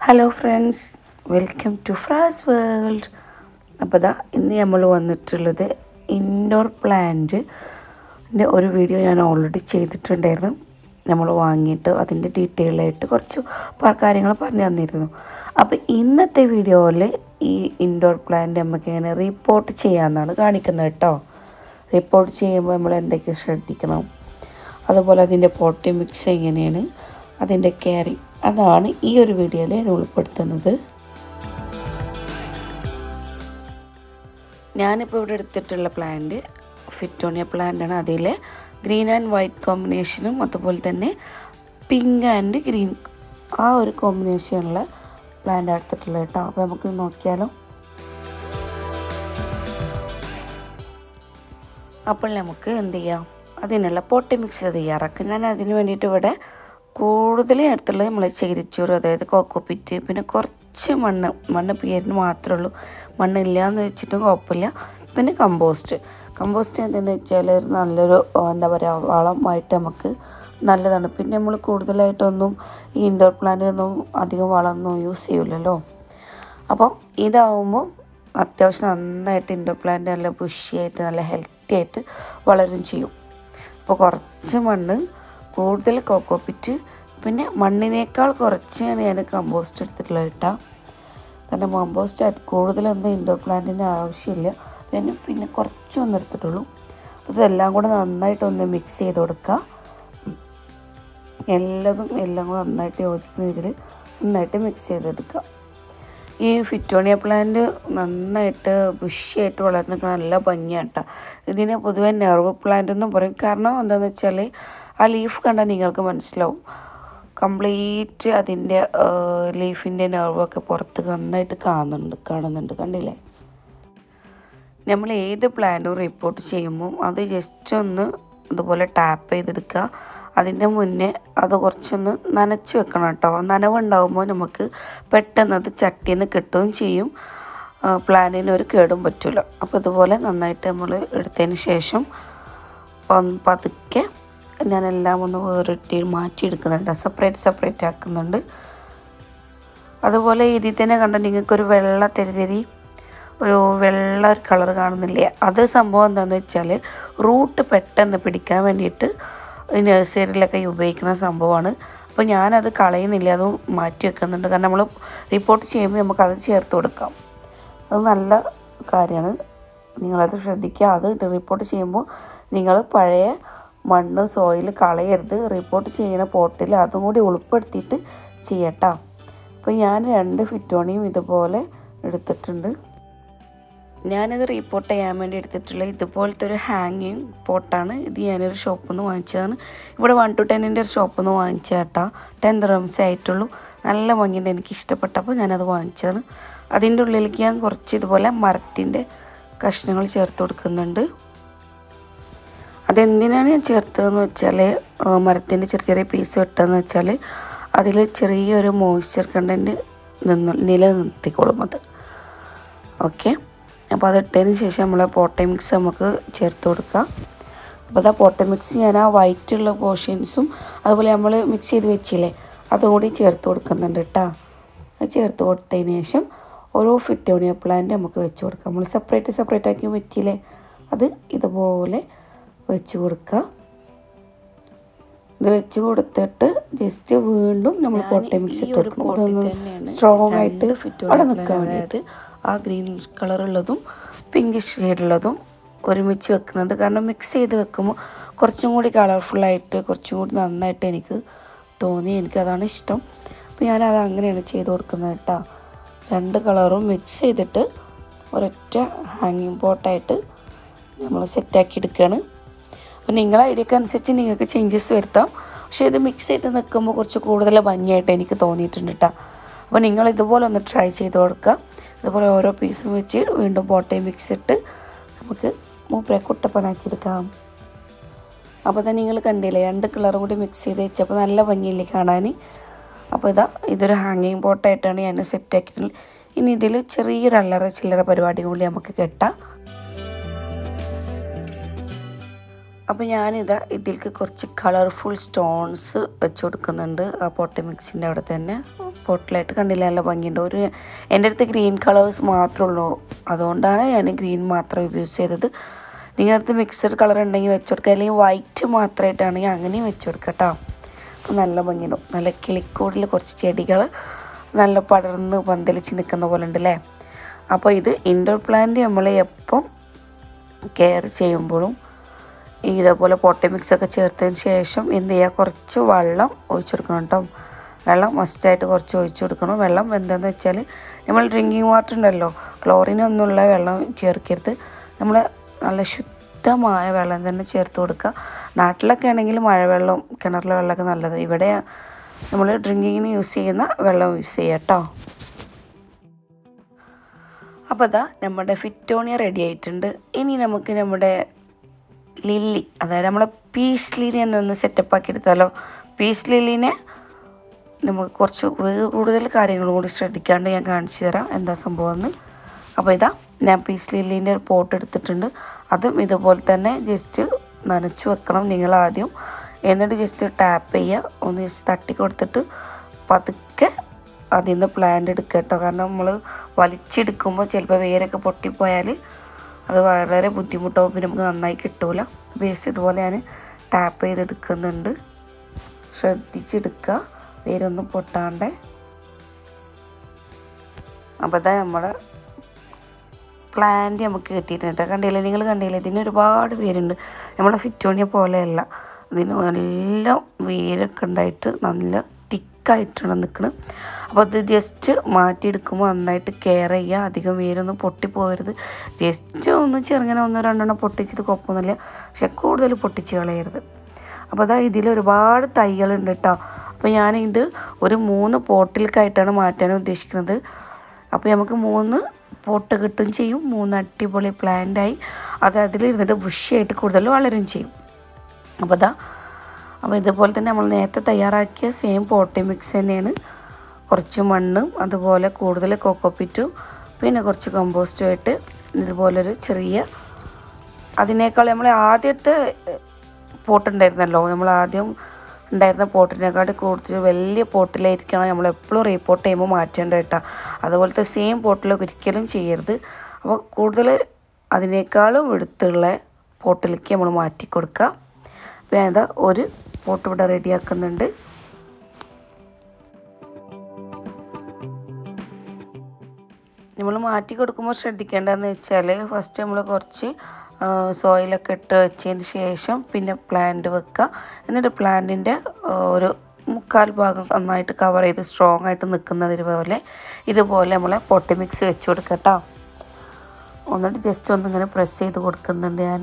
hello friends welcome to ഫ്രാസ് world അപ്പോൾ ദാ ഇന്ന് നമ്മൾ വന്നിട്ടുള്ളത് ഇൻഡോർ പ്ലാന്റിൻ്റെ ഒരു വീഡിയോ ഞാൻ ഓൾറെഡി ചെയ്തിട്ടുണ്ടായിരുന്നു നമ്മൾ വാങ്ങിയിട്ട് അതിൻ്റെ ഡീറ്റെയിൽ ആയിട്ട് കുറച്ച് പ- കാര്യങ്ങൾ പറഞ്ഞു തന്നിരുന്നു അപ്പോൾ ഇന്നത്തെ വീഡിയോയിൽ ഈ ഇൻഡോർ പ്ലാന്റ് നമുക്ക് എങ്ങനെ റിപ്പോർട്ട് ചെയ്യാമെന്നാണ് കാണിക്കുന്നത് കേട്ടോ റിപ്പോർട്ട് ചെയ്യുമ്പോൾ നമ്മൾ എന്തൊക്കെ ശ്രദ്ധിക്കണം അതുപോലെ അതിൻ്റെ പോട്ടി മിക്സ് എങ്ങനെയാണ് അതിൻ്റെ കെയറിങ് അതാണ് ഈ ഒരു വീഡിയോയിൽ ഞാൻ ഉൾപ്പെടുത്തുന്നത് ഞാനിപ്പോൾ ഇവിടെ എടുത്തിട്ടുള്ള പ്ലാന്റ് ഫിറ്റോണിയ പ്ലാന്റ് ആണ് അതിൽ ഗ്രീൻ ആൻഡ് വൈറ്റ് കോമ്പിനേഷനും അതുപോലെ തന്നെ പിങ്ക് ആൻഡ് ഗ്രീൻ ആ ഒരു കോമ്പിനേഷനുള്ള പ്ലാന്റ് എടുത്തിട്ടുള്ളത് കേട്ടോ അപ്പോൾ നമുക്ക് നോക്കിയാലോ അപ്പോൾ നമുക്ക് എന്ത് ചെയ്യാം അതിനുള്ള പൊട്ടി മിക്സ് തയ്യാറാക്കാം ഞാൻ അതിന് വേണ്ടിയിട്ട് ഇവിടെ കൂടുതൽ എടുത്തുള്ളത് നമ്മൾ ചകിരിച്ചോറ് അതായത് കോക്കോപ്പിറ്റ് പിന്നെ കുറച്ച് മണ്ണ് മണ്ണ് പേരിന് മാത്രമേ ഉള്ളൂ മണ്ണില്ല എന്ന് വെച്ചിട്ടും കുഴപ്പമില്ല പിന്നെ കമ്പോസ്റ്റ് കമ്പോസ്റ്റ് എന്തെന്ന് വെച്ചാൽ ഒരു നല്ലൊരു ആ, എന്താ പറയുക വളമായിട്ട് നമുക്ക് നല്ലതാണ് പിന്നെ നമ്മൾ കൂടുതലായിട്ടൊന്നും ഈ ഇൻഡോർ പ്ലാന്റിനൊന്നും അധികം വളമൊന്നും യൂസ് ചെയ്യില്ലല്ലോ അപ്പം ഇതാവുമ്പോൾ അത്യാവശ്യം നന്നായിട്ട് ഇൻഡോർ പ്ലാന്റ് നല്ല ബുഷിയായിട്ട് നല്ല ഹെൽത്തി ആയിട്ട് വളരും ചെയ്യും അപ്പോൾ കുറച്ച് മണ്ണ് കൂടുതൽ കോക്കോപ്പിറ്റ് പിന്നെ മണ്ണിനേക്കാൾ കുറച്ചാണ് ഞാൻ കമ്പോസ്റ്റ് എടുത്തിട്ടുള്ളത് കേട്ടോ കാരണം കമ്പോസ്റ്റ് അത് കൂടുതലൊന്നും ഇൻഡോർ പ്ലാന്റിന് ആവശ്യമില്ല പിന്നെ പിന്നെ കുറച്ചൊന്നും എടുത്തിട്ടുള്ളൂ അപ്പോൾ ഇതെല്ലാം കൂടെ നന്നായിട്ടൊന്ന് മിക്സ് ചെയ്ത് കൊടുക്കുക എല്ലാതും എല്ലാം കൂടെ നന്നായിട്ട് യോജിക്കുന്ന രീതിയിൽ നന്നായിട്ട് മിക്സ് ചെയ്തെടുക്കുക ഈ ഫിറ്റോണിയ പ്ലാന്റ് നന്നായിട്ട് ബുഷിയായിട്ട് വളർന്നു നല്ല ഭംഗിയാട്ടോ ഇതിനെ പൊതുവെ നെർവ് പ്ലാന്റ് എന്നും പറയും കാരണം എന്താണെന്ന് വെച്ചാൽ ആ ലീഫ് കണ്ടാൽ നിങ്ങൾക്ക് മനസ്സിലാവും കംപ്ലീറ്റ് അതിൻ്റെ ലീഫിൻ്റെ നെർവൊക്കെ പുറത്ത് നന്നായിട്ട് കാണുന്നുണ്ട് കാണുന്നുണ്ട് കണ്ടില്ലേ നമ്മൾ ഏത് പ്ലാനും റിപ്പോർട്ട് ചെയ്യുമ്പോൾ അത് ജസ്റ്റ് ഒന്ന് ഇതുപോലെ ടാപ്പ് ചെയ്തെടുക്കുക അതിൻ്റെ മുന്നേ അത് കുറച്ചൊന്ന് നനച്ച് വെക്കണം കേട്ടോ നനവുണ്ടാകുമ്പോൾ നമുക്ക് പെട്ടെന്ന് അത് ചട്ടിയിൽ നിന്ന് കിട്ടുകയും ചെയ്യും ആ, പ്ലാനിന് ഒരു കേടും പറ്റില്ല അപ്പോൾ ഇതുപോലെ നന്നായിട്ട് നമ്മൾ എടുത്തതിന് ശേഷം ഒന്ന് പതുക്കെ ഞാനെല്ലാം ഒന്ന് വേറെടുത്തി മാറ്റിയെടുക്കുന്നുണ്ട് സെപ്പറേറ്റ് സെപ്പറേറ്റ് ആക്കുന്നുണ്ട് അതുപോലെ ഇതിൽ തന്നെ കണ്ട നിങ്ങൾക്കൊരു വെള്ള തെരിതെരി ഒരു വെള്ള ഒരു കളർ കാണുന്നില്ലേ അത് സംഭവം എന്താണെന്ന് വെച്ചാൽ റൂട്ട് പെട്ടെന്ന് പിടിക്കാൻ വേണ്ടിയിട്ട് നഴ്സറിയിലൊക്കെ ഉപയോഗിക്കുന്ന സംഭവമാണ് അപ്പോൾ ഞാനത് കളയുന്നില്ല അത് മാറ്റി വെക്കുന്നുണ്ട് കാരണം നമ്മൾ റിപ്പോർട്ട് ചെയ്യുമ്പോൾ നമുക്കത് ചേർത്ത് കൊടുക്കാം അത് നല്ല കാര്യമാണ് നിങ്ങളത് ശ്രദ്ധിക്കുക അത് റിപ്പോർട്ട് ചെയ്യുമ്പോൾ നിങ്ങൾ പഴയ മണ്ണ് സോയിൽ കളയരുത് റിപ്പോർട്ട് ചെയ്യുന്ന പോട്ടിൽ അതും കൂടി ഉൾപ്പെടുത്തിയിട്ട് ചെയ്യട്ടോ അപ്പോൾ ഞാൻ രണ്ട് ഫിറ്റോണിയും ഇതുപോലെ എടുത്തിട്ടുണ്ട് ഞാനത് റിപ്പോർട്ട് ചെയ്യാൻ വേണ്ടി എടുത്തിട്ടുള്ള ഇതുപോലത്തെ ഒരു ഹാങ്ങിങ് പോട്ടാണ് ഇത് ഞാനൊരു ഷോപ്പിൽ നിന്ന് വാങ്ങിച്ചതാണ് ഇവിടെ വൺ ടു ടെന്നിൻ്റെ ഒരു ഷോപ്പിൽ നിന്ന് വാങ്ങിച്ച കേട്ടോ ടെൻ റംസേ ആയിട്ടുള്ളൂ നല്ല ഭംഗിയുണ്ട് എനിക്ക് ഇഷ്ടപ്പെട്ടപ്പോൾ ഞാനത് വാങ്ങിച്ചതാണ് അതിൻ്റെ ഉള്ളിലേക്ക് ഞാൻ കുറച്ച് ഇതുപോലെ മരത്തിൻ്റെ കഷ്ണങ്ങൾ ചേർത്ത് കൊടുക്കുന്നുണ്ട് അതെന്തിനാണ് ഞാൻ ചേർത്തതെന്ന് വെച്ചാൽ മരത്തിൻ്റെ ചെറിയ ചെറിയ പീസ് വെട്ടതെന്ന് വെച്ചാൽ അതിൽ ചെറിയൊരു മോയ്സ്ചർ കണ്ടൻറ്റ് നിന്ന് നിലനിർത്തിക്കോളും അത് ഓക്കെ അപ്പോൾ അത് ഇട്ടതിന് ശേഷം നമ്മളെ പോട്ട മിക്സ് നമുക്ക് ചേർത്ത് കൊടുക്കാം അപ്പോൾ അതാ പോട്ട മിക്സ് ഞാൻ ആ വൈറ്റുള്ള പോർഷൻസും അതുപോലെ നമ്മൾ മിക്സ് ചെയ്ത് വെച്ചില്ലേ അതും കൂടി ചേർത്ത് കൊടുക്കുന്നുണ്ട് കേട്ടോ അത് ചേർത്ത് കൊടുത്തതിന് ശേഷം ഓരോ ഫിറ്റോണിയ പ്ലാന്റ് നമുക്ക് വെച്ച് കൊടുക്കാം നമ്മൾ സെപ്പറേറ്റ് സെപ്പറേറ്റ് ആക്കി വെച്ചില്ലേ അത് ഇതുപോലെ വെച്ച് കൊടുക്കുക ഇത് വെച്ച് കൊടുത്തിട്ട് ജസ്റ്റ് വീണ്ടും നമ്മൾ പൊട്ട മിക്സ് ഇട്ട് കൊടുക്കണം അതൊന്ന് സ്ട്രോങ് ആയിട്ട് അവിടെ നിൽക്കാൻ വേണ്ടിയിട്ട് ആ ഗ്രീൻ കളറുള്ളതും പിങ്ക് ഷെയ്ഡുള്ളതും ഒരുമിച്ച് വെക്കുന്നത് കാരണം മിക്സ് ചെയ്ത് വെക്കുമ്പോൾ കുറച്ചും കൂടി കളർഫുള്ളായിട്ട് കുറച്ചും കൂടി നന്നായിട്ട് എനിക്ക് തോന്നി എനിക്കതാണ് ഇഷ്ടം അപ്പോൾ ഞാനത് അങ്ങനെയാണ് ചെയ്ത് കൊടുക്കുന്നത് കേട്ടോ രണ്ട് കളറും മിക്സ് ചെയ്തിട്ട് ഒരൊറ്റ ഹാങ്ങിങ് പോട്ടായിട്ട് നമ്മൾ സെറ്റാക്കി എടുക്കുകയാണ് അപ്പോൾ നിങ്ങളെ ഐഡിയക്ക് അനുസരിച്ച് നിങ്ങൾക്ക് ചേഞ്ചസ് വരുത്താം പക്ഷേ ഇത് മിക്സ് ചെയ്ത് നിൽക്കുമ്പോൾ കുറച്ച് കൂടുതൽ ഭംഗിയായിട്ട് എനിക്ക് തോന്നിയിട്ടുണ്ട് കേട്ടോ അപ്പോൾ നിങ്ങൾ ഇതുപോലെ ഒന്ന് ട്രൈ ചെയ്ത് കൊടുക്കുക ഇതുപോലെ ഓരോ പീസും വെച്ച് വീണ്ടും പോട്ടയും മിക്സ് ഇട്ട് നമുക്ക് മൂപ്പരെ കുട്ടപ്പനാക്കി എടുക്കാം അപ്പോൾ തന്നെ നിങ്ങൾ കണ്ടില്ലേ രണ്ട് കളർ കൂടി മിക്സ് ചെയ്ത് വെച്ചപ്പോൾ നല്ല ഭംഗിയില്ലേ കാണാൻ അപ്പോൾ ഇതാ ഇതൊരു ഹാങ്ങിങ് പോട്ടായിട്ടാണ് ഞാൻ സെറ്റ് ആക്കിയിട്ടുള്ളത് ഇനി ഇതിൽ ചെറിയൊരു അല്ലറ ചില്ലറ പരിപാടി കൂടി നമുക്ക് കെട്ടാം അപ്പോൾ ഞാനിതാ ഇതിലേക്ക് കുറച്ച് കളർഫുൾ സ്റ്റോൺസ് വെച്ച് കൊടുക്കുന്നുണ്ട് ആ പൊട്ടി മിക്സിൻ്റെ അവിടെ തന്നെ പോട്ടിലായിട്ട് കണ്ടില്ല നല്ല ഭംഗിയുണ്ട് ഒരു എൻ്റെ അടുത്ത് ഗ്രീൻ കളേഴ്സ് മാത്രമേ ഉള്ളൂ അതുകൊണ്ടാണ് ഞാൻ ഗ്രീൻ മാത്രം യൂസ് ചെയ്തത് നിങ്ങളുടെ അടുത്ത് മിക്സഡ് കളർ ഉണ്ടെങ്കിൽ വെച്ച് കൊടുക്കുക അല്ലെങ്കിൽ വൈറ്റ് മാത്രമായിട്ടാണെങ്കിൽ അങ്ങനെയും വെച്ച് കൊടുക്കുക കേട്ടോ അപ്പോൾ നല്ല ഭംഗിയുണ്ടാവും നല്ല കിളിക്കൂടിൽ കുറച്ച് ചെടികൾ നല്ല പടർന്ന് പന്തലിച്ച് നിൽക്കുന്ന പോലെ ഉണ്ട് അല്ലേ അപ്പോൾ ഇത് ഇൻഡോർ പ്ലാന്റ് നമ്മൾ എപ്പം കെയർ ചെയ്യുമ്പോഴും ഇതേപോലെ പൊട്ടി മിക്സ് ഒക്കെ ചേർത്തതിന് ശേഷം എന്ത് ചെയ്യുക കുറച്ച് വെള്ളം ഒഴിച്ചു കൊടുക്കണം കേട്ടോ വെള്ളം മസ്റ്റായിട്ട് കുറച്ച് ഒഴിച്ചു കൊടുക്കണം വെള്ളം എന്താണെന്ന് വെച്ചാൽ നമ്മൾ ഡ്രിങ്കിങ് വാട്ടർ ഉണ്ടല്ലോ ക്ലോറിൻ ഒന്നുള്ള വെള്ളം ചേർക്കരുത് നമ്മൾ നല്ല ശുദ്ധമായ വെള്ളം തന്നെ ചേർത്ത് കൊടുക്കുക നാട്ടിലൊക്കെ ആണെങ്കിൽ മഴവെള്ളം കിണറിലെ വെള്ളമൊക്കെ നല്ലത് ഇവിടെ നമ്മൾ ഡ്രിങ്കിങ്ങിന് യൂസ് ചെയ്യുന്ന വെള്ളം യൂസ് ചെയ്യുക കേട്ടോ അപ്പോൾ അതാ നമ്മുടെ ഫിറ്റോണിയ റെഡി ആയിട്ടുണ്ട് ഇനി നമുക്ക് നമ്മുടെ ലില്ലി അതായത് നമ്മളെ പീസ് ലില്ലി എന്നൊന്ന് സെറ്റപ്പ് ആക്കി എടുത്താലോ പീസ് ലില്ലിനെ നമുക്ക് കുറച്ച് വേറെ കൂടുതൽ കാര്യങ്ങളും കൂടി ശ്രദ്ധിക്കാണ്ട് ഞാൻ കാണിച്ചു തരാം എന്താ സംഭവം എന്ന് അപ്പോൾ ഇതാ ഞാൻ പീസ് ലില്ലിൻ്റെ ഒരു പോട്ട് എടുത്തിട്ടുണ്ട് അതും ഇതുപോലെ തന്നെ ജസ്റ്റ് നനച്ചു വെക്കണം നിങ്ങൾ ആദ്യം എന്നിട്ട് ജസ്റ്റ് ടാപ്പ് ചെയ്യുക ഒന്ന് ജസ്റ്റ് തട്ടി കൊടുത്തിട്ട് പതുക്കെ അതിൽ നിന്ന് പ്ലാന്റ് എടുക്കുക കേട്ടോ കാരണം നമ്മൾ വലിച്ചെടുക്കുമ്പോൾ ചിലപ്പോൾ വേരൊക്കെ പൊട്ടിപ്പോയാൽ അത് വളരെ ബുദ്ധിമുട്ടാവും പിന്നെ നമുക്ക് നന്നായി കിട്ടൂല വേസ്റ്റ് ഇതുപോലെ ഞാൻ ടാപ്പ് ചെയ്തെടുക്കുന്നുണ്ട് ശ്രദ്ധിച്ചെടുക്കുക വേരൊന്നും പൊട്ടാണ്ട് അപ്പോൾ ഇതാ നമ്മുടെ പ്ലാന്റ് നമുക്ക് കിട്ടിയിട്ടുണ്ട് കണ്ടില്ലേ നിങ്ങൾ കണ്ടില്ലേ ഇതിന് ഒരുപാട് പേരുണ്ട് നമ്മളെ ഫിറ്റോണിയ പോലെയല്ല ഇതിന് നല്ല വേരൊക്കെ ഉണ്ടായിട്ട് നല്ല തിക്കായിട്ടാണ് നിൽക്കുന്നത് അപ്പോൾ അത് ജസ്റ്റ് മാറ്റിയെടുക്കുമ്പോൾ നന്നായിട്ട് കെയർ ചെയ്യുക അധികം വേരൊന്നും പൊട്ടിപ്പോകരുത് ജസ്റ്റ് ഒന്ന് ചെറുങ്ങനെ ഒന്നോ രണ്ടെണ്ണം പൊട്ടിച്ചത് കുഴപ്പമൊന്നുമില്ല പക്ഷെ കൂടുതൽ പൊട്ടിച്ച് കളയരുത് അപ്പോൾ അതാ ഇതിൽ ഒരുപാട് തൈകളുണ്ട് കേട്ടോ അപ്പോൾ ഞാനിത് ഒരു മൂന്ന് പോട്ടിലേക്കായിട്ടാണ് മാറ്റാൻ ഉദ്ദേശിക്കുന്നത് അപ്പോൾ നമുക്ക് മൂന്ന് പോട്ട് കിട്ടും ചെയ്യും മൂന്ന് അടിപൊളി പ്ലാന്റായി അത് അതിലിരുന്നിട്ട് ബുഷിയായിട്ട് കൂടുതൽ വളരും ചെയ്യും അപ്പോൾ അതാ അപ്പോൾ ഇതുപോലെ തന്നെ നമ്മൾ നേരത്തെ തയ്യാറാക്കിയ സെയിം പോട്ടി മിക്സ് തന്നെയാണ് കുറച്ച് മണ്ണും അതുപോലെ കൂടുതൽ കോക്കോപ്പിറ്റും പിന്നെ കുറച്ച് കമ്പോസ്റ്റും ആയിട്ട് ഇതുപോലൊരു ചെറിയ അതിനേക്കാൾ നമ്മൾ ആദ്യത്തെ പോട്ടുണ്ടായിരുന്നല്ലോ നമ്മൾ ആദ്യം ഉണ്ടായിരുന്ന പോട്ടിനെക്കാട്ടി കൂടുതൽ വലിയ പോട്ടിലായിരിക്കണം നമ്മൾ എപ്പോഴും റീപോർട്ട് ചെയ്യുമ്പോൾ മാറ്റേണ്ട കേട്ടോ അതുപോലത്തെ സെയിം പോട്ടിൽ ഒരിക്കലും ചെയ്യരുത് അപ്പോൾ കൂടുതൽ അതിനേക്കാളും എടുത്തുള്ള പോട്ടിലേക്ക് നമ്മൾ മാറ്റി കൊടുക്കുക അപ്പോൾ ഞാനിതാ ഒരു പോട്ട് ഇവിടെ റെഡിയാക്കുന്നുണ്ട് നമ്മൾ മാറ്റി കൊടുക്കുമ്പോൾ ശ്രദ്ധിക്കേണ്ടതെന്ന് വെച്ചാൽ ഫസ്റ്റ് നമ്മൾ കുറച്ച് സോയിലൊക്കെ ഇട്ട് വെച്ചതിന് ശേഷം പിന്നെ പ്ലാന്റ് വെക്കുക എന്നിട്ട് പ്ലാന്റിൻ്റെ ഒരു മുക്കാൽ ഭാഗം നന്നായിട്ട് കവർ ചെയ്ത് സ്ട്രോങ് ആയിട്ട് നിൽക്കുന്നതിന് പോലെ ഇതുപോലെ നമ്മൾ പൊട്ടി മിക്സ് വെച്ച് കൊടുക്കുക കേട്ടോ എന്നിട്ട് ജസ്റ്റ് ഒന്നിങ്ങനെ പ്രസ് ചെയ്ത് കൊടുക്കുന്നുണ്ട് ഞാൻ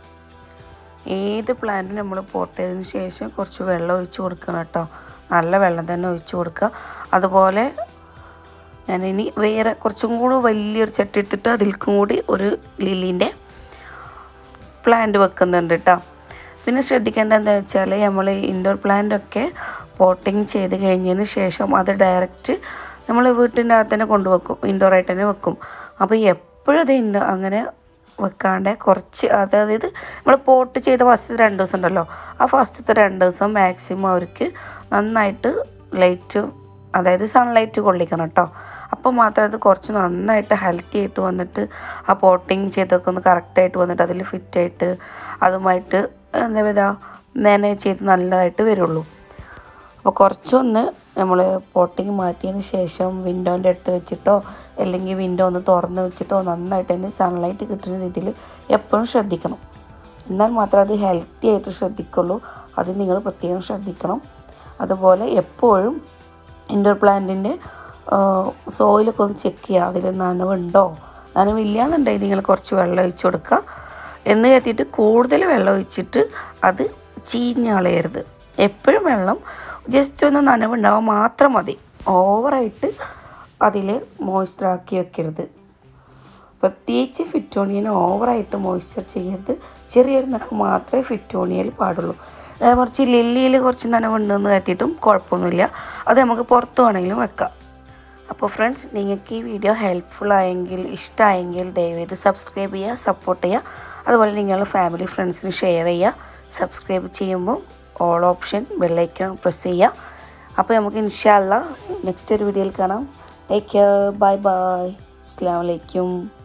ഏത് പ്ലാന്റും നമ്മൾ പൊട്ടിയതിന് ശേഷം കുറച്ച് വെള്ളം ഒഴിച്ച് കൊടുക്കണം കേട്ടോ നല്ല വെള്ളം തന്നെ ഒഴിച്ച് കൊടുക്കുക അതുപോലെ ഞാനിനി വേറെ കുറച്ചും കൂടി വലിയൊരു ചട്ടി എടുത്തിട്ട് അതിൽക്കും കൂടി ഒരു ലില്ലിൻ്റെ പ്ലാന്റ് വെക്കുന്നുണ്ട് കേട്ടോ പിന്നെ ശ്രദ്ധിക്കേണ്ടത് എന്താ വെച്ചാൽ നമ്മൾ ഇൻഡോർ പ്ലാന്റ് ഒക്കെ പോട്ടിങ് ചെയ്ത് കഴിഞ്ഞതിന് ശേഷം അത് ഡയറക്റ്റ് നമ്മൾ വീട്ടിൻ്റെ അകത്ത് തന്നെ കൊണ്ടുവെക്കും ഇൻഡോർ ആയിട്ട് തന്നെ വെക്കും അപ്പോൾ എപ്പോഴും അത് ഇൻഡോ അങ്ങനെ വെക്കാണ്ട് കുറച്ച് അതായത് നമ്മൾ പോട്ട് ചെയ്ത ഫസ്റ്റത്തെ രണ്ട് ദിവസം ഉണ്ടല്ലോ ആ ഫസ്റ്റത്തെ രണ്ട് ദിവസം മാക്സിമം അവർക്ക് നന്നായിട്ട് ലൈറ്റ് അതായത് സൺലൈറ്റ് കൊള്ളിക്കണം കേട്ടോ അപ്പോൾ മാത്രമേ അത് കുറച്ച് നന്നായിട്ട് ഹെൽത്തി ആയിട്ട് വന്നിട്ട് ആ പോട്ടിങ് ചെയ്തൊക്കെ ഒന്ന് കറക്റ്റായിട്ട് വന്നിട്ട് അതിൽ ഫിറ്റായിട്ട് അതുമായിട്ട് എന്താ പറയുക മാനേജ് ചെയ്ത് നല്ലതായിട്ട് വരുള്ളൂ അപ്പോൾ കുറച്ചൊന്ന് നമ്മൾ പോട്ടിങ് മാറ്റിയതിന് ശേഷം വിൻഡോൻ്റെ അടുത്ത് വെച്ചിട്ടോ അല്ലെങ്കിൽ വിൻഡോ ഒന്ന് തുറന്ന് വെച്ചിട്ടോ നന്നായിട്ട് തന്നെ സൺലൈറ്റ് കിട്ടുന്ന രീതിയിൽ എപ്പോഴും ശ്രദ്ധിക്കണം എന്നാൽ മാത്രമേ അത് ഹെൽത്തി ആയിട്ട് ശ്രദ്ധിക്കുള്ളൂ അത് നിങ്ങൾ പ്രത്യേകം ശ്രദ്ധിക്കണം അതുപോലെ എപ്പോഴും ഇൻഡോർ പ്ലാന്റിൻ്റെ സോയിലൊക്കെ ഒന്ന് ചെക്ക് ചെയ്യുക അതിൽ നനവുണ്ടോ നനവില്ല എന്നുണ്ടെങ്കിൽ നിങ്ങൾ കുറച്ച് വെള്ളം ഒഴിച്ച് കൊടുക്കുക എന്ന് കരുതിയിട്ട് കൂടുതൽ വെള്ളം ഒഴിച്ചിട്ട് അത് ചീഞ്ഞളയരുത് എപ്പോഴും വെള്ളം ജസ്റ്റ് ഒന്ന് നനവുണ്ടാവാൻ മാത്രം മതി ഓവറായിട്ട് അതിൽ മോയ്സ്ചറാക്കി വെക്കരുത് പ്രത്യേകിച്ച് ഫിറ്റോണിയന് ഓവറായിട്ട് മോയ്സ്ചർ ചെയ്യരുത് ചെറിയൊരു നനവ് മാത്രമേ ഫിറ്റോണിയയിൽ പാടുള്ളൂ നേരെ കുറച്ച് ലില്ലിയിൽ കുറച്ച് നനവുണ്ടെന്ന് കരുതിയിട്ടും കുഴപ്പമൊന്നുമില്ല അത് നമുക്ക് പുറത്ത് വേണമെങ്കിലും വെക്കാം അപ്പോൾ ഫ്രണ്ട്സ് നിങ്ങൾക്ക് ഈ വീഡിയോ ഹെൽപ്ഫുൾ ആയെങ്കിൽ ഇഷ്ടമായെങ്കിൽ ദയവേത് സബ്സ്ക്രൈബ് ചെയ്യുക സപ്പോർട്ട് ചെയ്യുക അതുപോലെ നിങ്ങളുടെ ഫാമിലി ഫ്രണ്ട്സിന് ഷെയർ ചെയ്യുക സബ്സ്ക്രൈബ് ചെയ്യുമ്പോൾ ഓൾ ഓപ്ഷൻ ബെല്ലൈക്കൺ പ്രസ് ചെയ്യുക അപ്പോൾ നമുക്ക് ഇൻഷാല്ല നെക്സ്റ്റ് ഒരു വീഡിയോയിൽ കാണാം ടേക്ക് കെയർ ബൈ ബൈ അസ്സാം വലൈക്കും